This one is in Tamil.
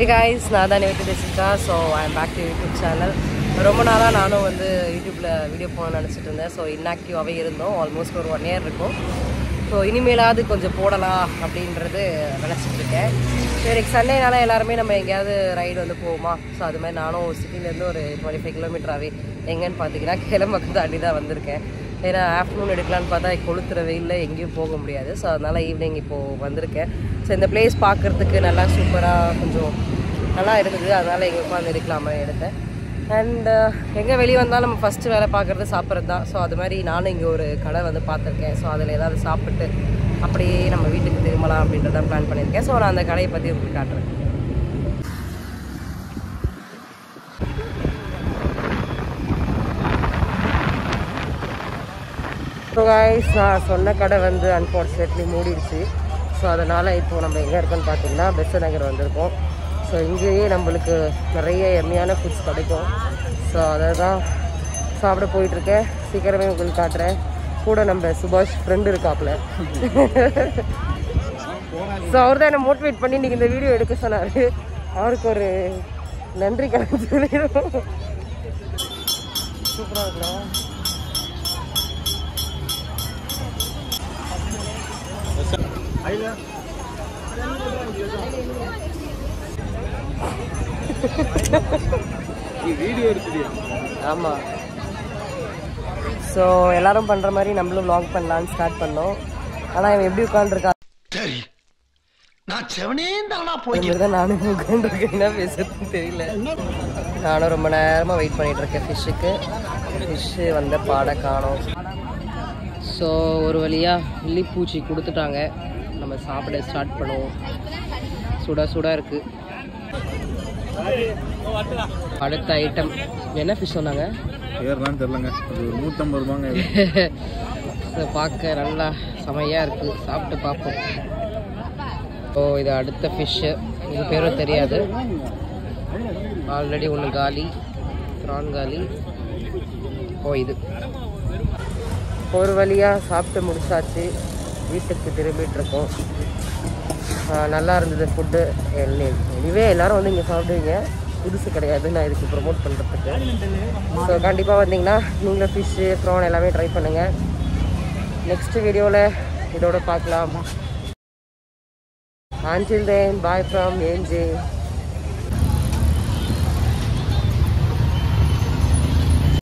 Hey guys, நான் தான் நேற்று Jessica so I'm back to YouTube channel ரொம்ப நாளாக நானும் வந்து யூடியூப்பில் வீடியோ போகணும்னு நினச்சிட்டு இருந்தேன் ஸோ இன்ஆக்டிவாகவே இருந்தோம் ஆல்மோஸ்ட் ஒரு ஒன் இயர் இருக்கும் ஸோ இனிமேலாவது கொஞ்சம் போடலாம் அப்படின்றது நினச்சிட்டு இருக்கேன் சரி சண்டேனால எல்லாருமே நம்ம எங்கேயாவது ரைடு வந்து போவோமா ஸோ அது மாதிரி நானும் சிட்டிலேருந்து ஒரு டுவெண்ட்டி ஃபைவ் கிலோமீட்டராகவே எங்கேன்னு பார்த்தீங்கன்னா கிளம்பக்கு தாண்டி தான் வந்திருக்கேன் ஏன்னா ஆஃப்டர்நூன் எடுக்கலான்னு பார்த்தா கொளுத்துற வெயிலில் எங்கேயும் போக முடியாது ஸோ அதனால் ஈவினிங் இப்போது வந்திருக்கேன் ஸோ இந்த பிளேஸ் பார்க்குறதுக்கு நல்லா சூப்பராக கொஞ்சம் நல்லா இருந்தது அதனால் எங்கே உட்காந்து எடுக்கலாமா எடுத்தேன் அண்ட் எங்கே வெளியே வந்தாலும் நம்ம ஃபஸ்ட்டு வேலை பார்க்குறது சாப்பிட்றது தான் ஸோ அது மாதிரி நானும் இங்கே ஒரு கடை வந்து பார்த்துருக்கேன் ஸோ அதில் ஏதாவது சாப்பிட்டு அப்படியே நம்ம வீட்டுக்கு திரும்பலாம் அப்படின்றத பிளான் பண்ணியிருக்கேன் ஸோ நான் அந்த கடையை பற்றி உங்களுக்கு காட்டுறேன் ஸோ guys நான் சொன்ன கடை வந்து அன்ஃபார்ச்சுனேட்லி மூடிடுச்சு ஸோ அதனால் இப்போது நம்ம எங்கே இருக்கோன்னு பார்த்தீங்கன்னா பெஸ்ட் நகர் வந்திருக்கோம் ஸோ இங்கேயே நம்மளுக்கு நிறைய எம்மையான ஃபுட்ஸ் கிடைக்கும் ஸோ அதை தான் சாப்பிட போயிட்டுருக்கேன் சீக்கிரமே உங்களுக்கு காட்டுறேன் கூட நம்ம சுபாஷ் ஃப்ரெண்டு இருக்காப்புல ஸோ அவர் தான் என்னை மோட்டிவேட் பண்ணி இன்றைக்கி இந்த வீடியோ எடுக்க சொன்னார் அவருக்கு ஒரு நன்றி கலந்து சொல்லிடும் சூப்பராக இருக்கலாம் வீடியோ எடுத்துடியா ஆமாம் ஸோ எல்லாரும் பண்ணுற மாதிரி நம்மளும் vlog பண்ணலான்னு ஸ்டார்ட் பண்ணோம் ஆனால் இவன் எப்படி உட்காந்துருக்கா சரி நான் செவனே தானா அது மாதிரி தான் நானும் உட்காந்துருக்கேன் என்ன பேசுறதுன்னு தெரியல நானும் ரொம்ப நேரமாக வெயிட் பண்ணிட்டு இருக்கேன் ஃபிஷ்ஷுக்கு ஃபிஷ்ஷு வந்த பாட காணோம் ஸோ ஒரு வழியாக இல்லிப்பூச்சி கொடுத்துட்டாங்க நம்ம சாப்பிட ஸ்டார்ட் பண்ணுவோம் சுட சுட இருக்கு அடுத்த ஐட்டம் என்ன ஃபிஷ் சொன்னாங்க பேர்லாம் தெரிலங்க அது ஒரு நூற்றம்பது ரூபாங்க இது. ஸோ பார்க்க நல்லா செமையாக இருக்குது சாப்பிட்டு பார்ப்போம் ஓ இது அடுத்த ஃபிஷ்ஷு இது பேரும் தெரியாது ஆல்ரெடி ஒன்று காலி ப்ரான் காலி ஓ இது ஒரு வழியாக சாப்பிட்டு முடிச்சாச்சு வீட்டுக்கு திரும்பிட்டு இருக்கோம் ஆ, நல்லா இருந்தது ஃபுட்டு எனிவே எல்லாரும் வந்து இங்கே சாப்பிடுவீங்க புதுசு கிடையாது நான் இதுக்கு ப்ரொமோட் பண்ணுறதுக்கு ஸோ கண்டிப்பாக வந்தீங்கன்னா நீங்களும் ஃபிஷ்ஷு ப்ரான் எல்லாமே ட்ரை பண்ணுங்கள் நெக்ஸ்ட் வீடியோவில் இதோட பார்க்கலாம் until then bye from ANJ